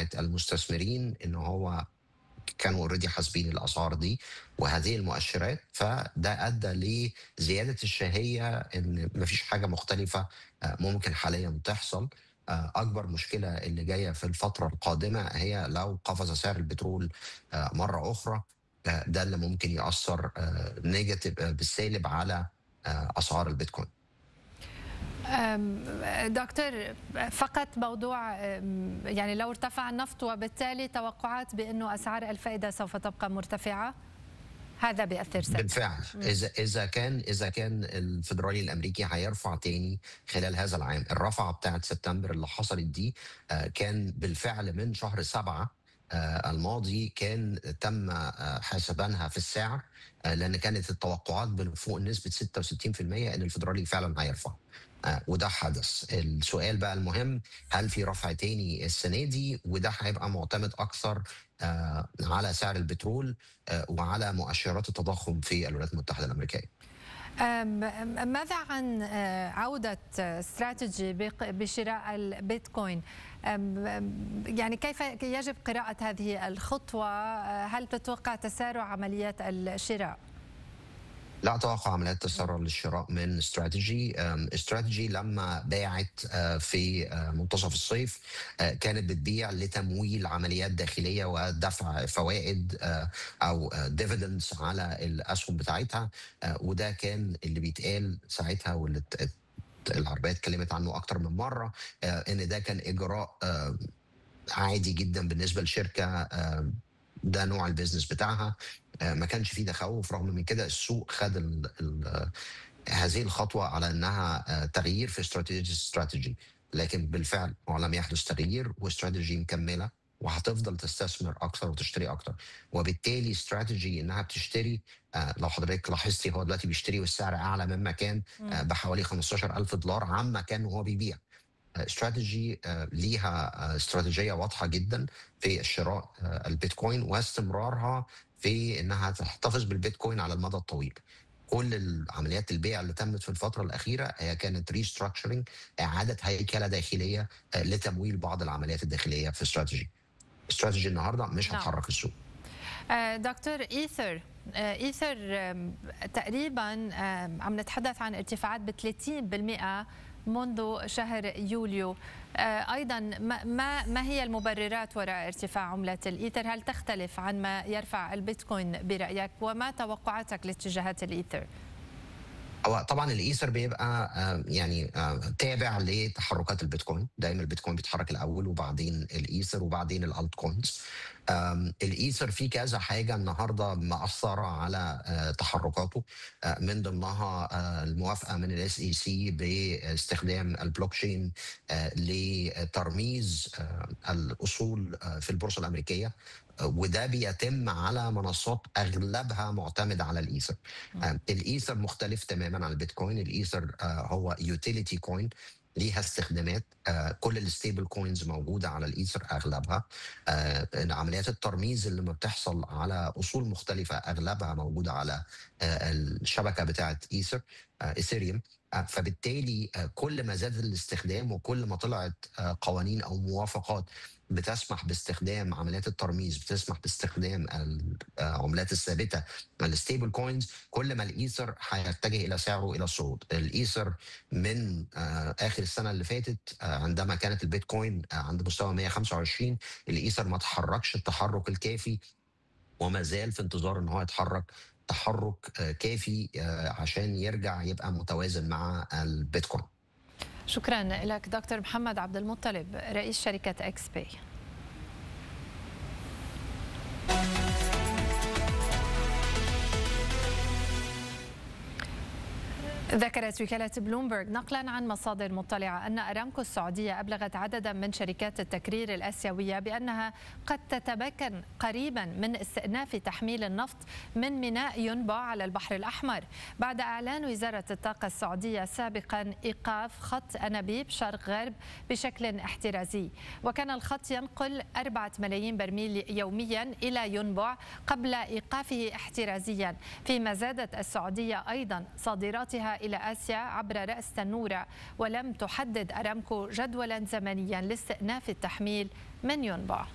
بتاعه المستثمرين ان هو كانوا اوريدي حاسبين الاسعار دي وهذه المؤشرات فده ادى لزياده الشهيه ان مفيش حاجه مختلفه آه، ممكن حاليا تحصل آه، اكبر مشكله اللي جايه في الفتره القادمه هي لو قفز سعر البترول آه، مره اخرى آه، ده اللي ممكن ياثر نيجاتيف بالسالب على آه، اسعار البيتكوين أم، دكتور فقط موضوع أم، يعني لو ارتفع النفط وبالتالي توقعات بأنه أسعار الفائدة سوف تبقى مرتفعة هذا بيأثر سلبا بالفعل اذا اذا كان اذا كان الفدرالي الامريكي هيرفع تاني خلال هذا العام الرفعه بتاعت سبتمبر اللي حصلت دي آه، كان بالفعل من شهر سبعة آه، الماضي كان تم آه، حسبانها في السعر آه، لان كانت التوقعات فوق نسبه 66% ان الفدرالي فعلا هيرفع آه، وده حدث السؤال بقى المهم هل في رفع تاني السنه دي وده هيبقى معتمد اكثر آه، على سعر البترول آه، وعلى مؤشرات التضخم في الولايات المتحده الامريكيه أم، أم، ماذا عن آه، عودة آه، استراتيجي بق- بشراء البيتكوين أم، أم، يعني كيف يجب قراءة هذه الخطوة آه، هل تتوقع تسارع عمليات الشراء لا اتوقع عمليات تسرع للشراء من استراتيجي أم، استراتيجي لما باعت آه، في آه، منتصف الصيف آه، كانت بتبيع لتمويل عمليات داخليه ودفع فوائد آه، او ديفيدندز على الاسهم بتاعتها آه، وده كان اللي بيتقال ساعتها واللي ات- العربيه اتكلمت عنه اكتر من مره آه، ان ده كان اجراء آه، عادي جدا بالنسبه لشركه آه، ده نوع البيزنس بتاعها آه، ما كانش فيه تخوف رغم من كده السوق خد ال ال هذه الخطوه على انها آه، تغيير في استراتيجي استراتيجي لكن بالفعل هو لم يحدث تغيير واستراتيجي مكمله وهتفضل تستثمر اكثر وتشتري اكثر وبالتالي استراتيجي انها بتشتري آه، لو حضرتك لاحظتي هو دلوقتي بيشتري والسعر اعلى مما كان آه، بحوالي 15000 دولار عما كان وهو بيبيع استراتيجي آه، ليها آه، استراتيجيه واضحه جدا في الشراء آه، البيتكوين واستمرارها في انها تحتفظ بالبيتكوين على المدى الطويل. كل العمليات البيع اللي تمت في الفتره الاخيره هي كانت ريستراكشرنج اعاده هيكله داخليه آه، لتمويل بعض العمليات الداخليه في استراتيجي. استراتيجي النهارده مش نعم. هتحرك السوق. آه، دكتور ايثر آه، ايثر آم، تقريبا آم، عم نتحدث عن ارتفاعات ب 30% منذ شهر يوليو آه، ايضا ما ما ما هي المبررات وراء ارتفاع عمله الايثر هل تختلف عن ما يرفع البيتكوين برايك وما توقعاتك لاتجاهات الايثر هو طبعا الايثر بيبقى آه، يعني آه، تابع لتحركات البيتكوين دايما البيتكوين بيتحرك الاول وبعدين الايثر وبعدين الالت كوينز آم، الايثر فيه كذا حاجه النهارده مأثره على آه، تحركاته آه، من ضمنها آه، الموافقه من الاس اي سي باستخدام البلوك تشين آه، لترميز آه، الاصول آه، في البورصه الامريكيه آه، وده بيتم على منصات اغلبها معتمده على الايثر آه، الايثر مختلف تماما عن البيتكوين الايثر آه، هو يوتيليتي كوين ليها استخدامات آه، كل الستيبل كوينز موجوده على الايثر اغلبها آه، عمليات الترميز اللي ما بتحصل على اصول مختلفه اغلبها موجوده على آه، الشبكه بتاعه ايثر ايثيريوم فبالتالي آه، كل ما زاد الاستخدام وكل ما طلعت آه، قوانين او موافقات بتسمح باستخدام عمليات الترميز بتسمح باستخدام العملات الثابته الستيبل كوينز كل ما الايثر هيتجه الى سعره الى الصعود الايثر من آه، اخر السنه اللي فاتت آه، عندما كانت البيتكوين آه، عند مستوى 125 الايثر ما تحركش التحرك الكافي وما زال في انتظار ان هو يتحرك تحرك آه، كافي آه، عشان يرجع يبقى متوازن مع البيتكوين شكرا لك دكتور محمد عبد المطلب رئيس شركه اكس باي ذكرت وكالة بلومبرغ نقلا عن مصادر مطلعة أن أرامكو السعودية أبلغت عددا من شركات التكرير الآسيوية بأنها قد تتمكن قريبا من استئناف تحميل النفط من ميناء ينبع على البحر الأحمر بعد إعلان وزارة الطاقة السعودية سابقا إيقاف خط أنابيب شرق غرب بشكل احترازي وكان الخط ينقل أربعة ملايين برميل يوميا إلى ينبع قبل إيقافه احترازيا فيما زادت السعودية أيضا صادراتها إلى آسيا عبر رأس تنورة ولم تحدد أرامكو جدولا زمنيا لاستئناف التحميل من ينبع